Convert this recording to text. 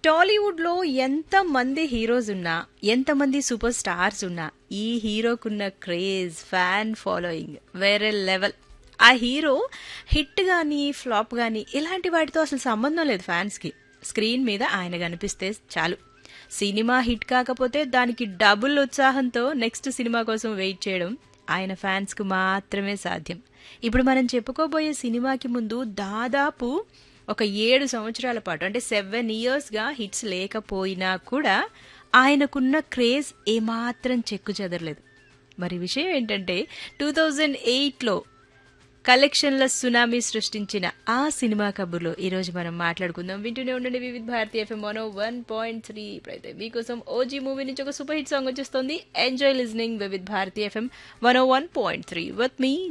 టాలీవుడ్లో ఎంతమంది హీరోస్ ఉన్నా ఎంతమంది సూపర్ స్టార్స్ ఉన్నా ఈ హీరోకున్న క్రేజ్ ఫ్యాన్ ఫాలోయింగ్ వేరే లెవెల్ ఆ హీరో హిట్ కానీ ఫ్లాప్ కానీ ఇలాంటి వాటితో అసలు సంబంధం లేదు ఫ్యాన్స్కి స్క్రీన్ మీద ఆయన కనిపిస్తే చాలు సినిమా హిట్ కాకపోతే దానికి డబుల్ ఉత్సాహంతో నెక్స్ట్ సినిమా కోసం వెయిట్ చేయడం ఆయన ఫ్యాన్స్కు మాత్రమే సాధ్యం ఇప్పుడు మనం చెప్పుకోబోయే సినిమాకి ముందు దాదాపు ఒక ఏడు సంవత్సరాల పాటు అంటే సెవెన్ ఇయర్స్గా హిట్స్ లేకపోయినా కూడా ఆయనకున్న క్రేజ్ ఏమాత్రం చెక్కు చెదరలేదు మరి విషయం ఏంటంటే టూ థౌజండ్ ఎయిట్లో కలెక్షన్ల సునామీ సృష్టించిన ఆ సినిమా కబుర్లో ఈరోజు మనం మాట్లాడుకుందాం వింటూనే ఉండండి Vividh Bharatiya FM one one point three ఇప్పుడైతే మీకోసం ఓజీ మూవీ నుంచి ఒక సూపర్ హిట్ సాంగ్ వచ్చేస్తుంది enjoy listening Vividh Bharatiya FM one one point three with me